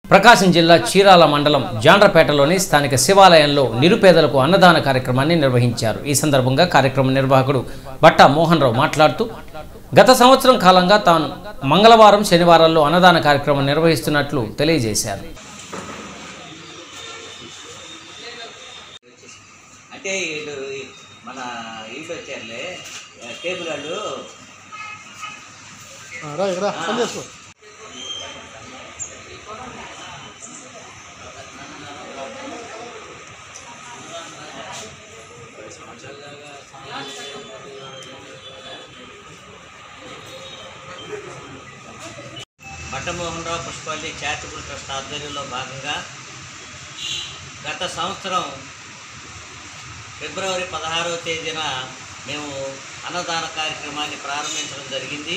ప్రకాశం జిల్లా చీరాల మండలం జాండ్రపేటలోని స్థానిక శివాలయంలో నిరుపేదలకు అన్నదాన కార్యక్రమాన్ని నిర్వహించారు ఈ సందర్భంగా కార్యక్రమ నిర్వాహకుడు బట్టా మోహన్ రావు మాట్లాడుతూ గత సంవత్సరం కాలంగా తాను మంగళవారం శనివారాల్లో అన్నదాన కార్యక్రమం నిర్వహిస్తున్నట్లు తెలియజేశారు అంటే వీళ్ళు మన ఇంట్లో వచ్చారులే టేబుల్ వాళ్ళు రా ఇక్కడ పని చేసుకో మట్టమోహన్ రావు పుష్పల్లి చారిటబుల్ ట్రస్ట్ ఆధ్వర్యంలో భాగంగా గత సంవత్సరం ఫిబ్రవరి పదహారవ తేదీన మేము అన్నదాన కార్యక్రమాన్ని ప్రారంభించడం జరిగింది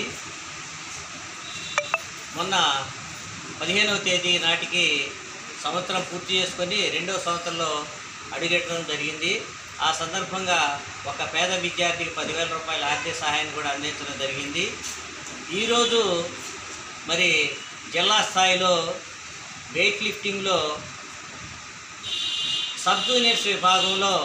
మొన్న పదిహేనవ తేదీ నాటికి సంవత్సరం పూర్తి చేసుకొని రెండవ సంవత్సరంలో అడుగెట్టడం జరిగింది ఆ సందర్భంగా ఒక పేద విద్యార్థికి పదివేల రూపాయల ఆర్థిక సహాయాన్ని కూడా అందించడం జరిగింది ఈరోజు మరి జిల్లా స్థాయిలో వెయిట్ లిఫ్టింగ్లో సబ్ జూనియర్స్ విభాగంలో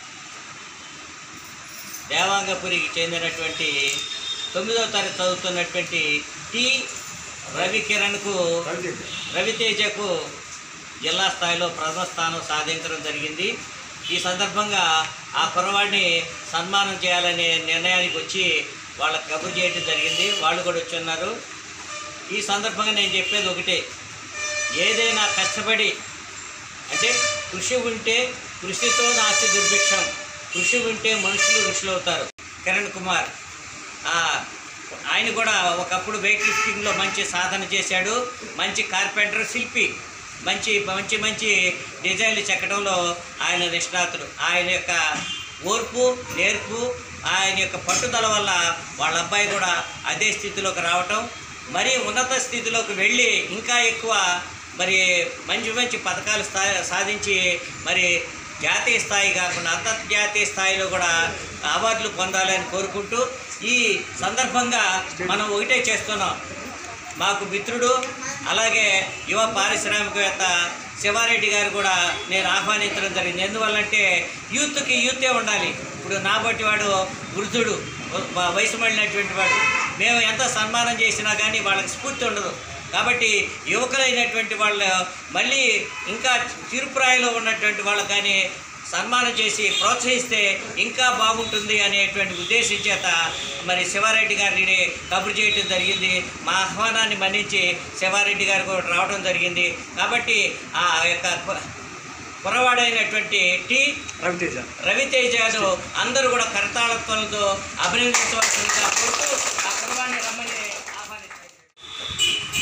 దేవాంగపురికి చెందినటువంటి తొమ్మిదవ తరగతి చదువుతున్నటువంటి టి రవికిరణ్కు రవితేజకు జిల్లా స్థాయిలో ప్రథమ స్థానం సాధించడం జరిగింది ఈ సందర్భంగా ఆ కుర్రవాడిని సన్మానం చేయాలనే నిర్ణయానికి వచ్చి వాళ్ళకి కబురు చేయడం జరిగింది వాళ్ళు కూడా వచ్చి ఉన్నారు ఈ సందర్భంగా నేను చెప్పేది ఒకటే ఏదైనా కష్టపడి అంటే కృషి ఉంటే కృషితో నాస్తి దుర్భిక్షం కృషి ఉంటే మనుషులు ఋషులు అవుతారు కిరణ్ కుమార్ ఆ, ఆయన కూడా ఒకప్పుడు వెయిట్ లిఫ్టింగ్లో మంచి సాధన చేశాడు మంచి కార్పెంటర్ శిల్పి మంచి మంచి మంచి డిజైన్లు చెక్కడంలో ఆయన నిష్ణాతుడు ఆయన యొక్క ఓర్పు నేర్పు ఆయన యొక్క పట్టుదల వల్ల వాళ్ళ అబ్బాయి కూడా అదే స్థితిలోకి రావటం మరీ ఉన్నత స్థితిలోకి వెళ్ళి ఇంకా ఎక్కువ మరి మంచి మంచి పథకాలు స్థా సాధించి మరి జాతీయ స్థాయి కాకుండా అంతర్జాతీయ స్థాయిలో కూడా అవార్డులు పొందాలని కోరుకుంటూ ఈ సందర్భంగా మనం ఒకటే చేస్తున్నాం మాకు మిత్రుడు అలాగే యువ పారిశ్రామికవేత్త శివారెడ్డి గారు కూడా నేను ఆహ్వానించడం జరిగింది ఎందువల్లంటే యూత్కి యూతే ఉండాలి ఇప్పుడు నా బట్టి వాడు వృద్ధుడు వ- వయసు మళ్ళినటువంటి వాడు మేము ఎంత సన్మానం చేసినా కానీ వాళ్ళకి స్ఫూర్తి ఉండదు కాబట్టి యువకులైనటువంటి వాళ్ళు మళ్ళీ ఇంకా చిరుప్రాయంలో ఉన్నటువంటి వాళ్ళు కానీ సన్మానం చేసి ప్రోత్సహిస్తే ఇంకా బాగుంటుంది అనేటువంటి ఉద్దేశం చేత మరి శివారెడ్డి గారిని కబురు చేయటం జరిగింది మా ఆహ్వానాన్ని మన్నించి శివారెడ్డి గారు కూడా రావడం జరిగింది కాబట్టి ఆ యొక్క కు- కురవాడైనటువంటి టి రవితేజ రవితేజను అందరూ కూడా కరతాళత్వంతో అభినందించవలసిందిగా కోరుతూ ఆ కురవాడిని రమ్మని ఆహ్వానిస్తారు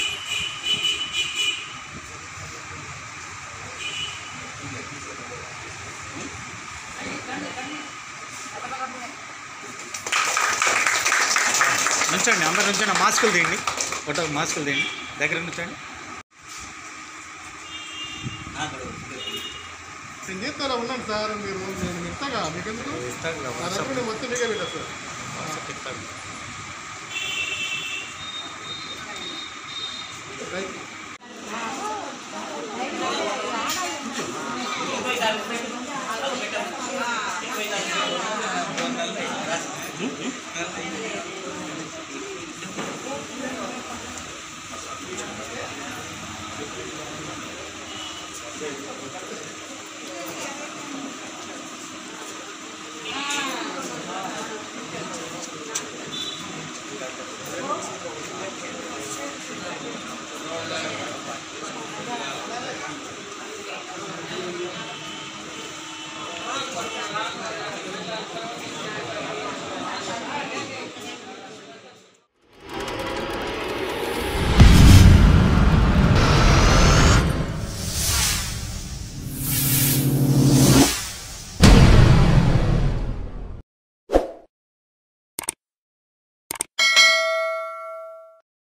నుంచండి అందరు నుంచండి మాస్కులు తీయండి ఫోటో మాస్కులు తీయండి దగ్గర నుంచండి నాకు నేను చేస్తారా ఉన్నాను సార్ మీరు నేను ఇస్తాగా మీకు ఎందుకు నా దగ్గర నేను మొత్తం మీకే పెట్టా సార్ రైట్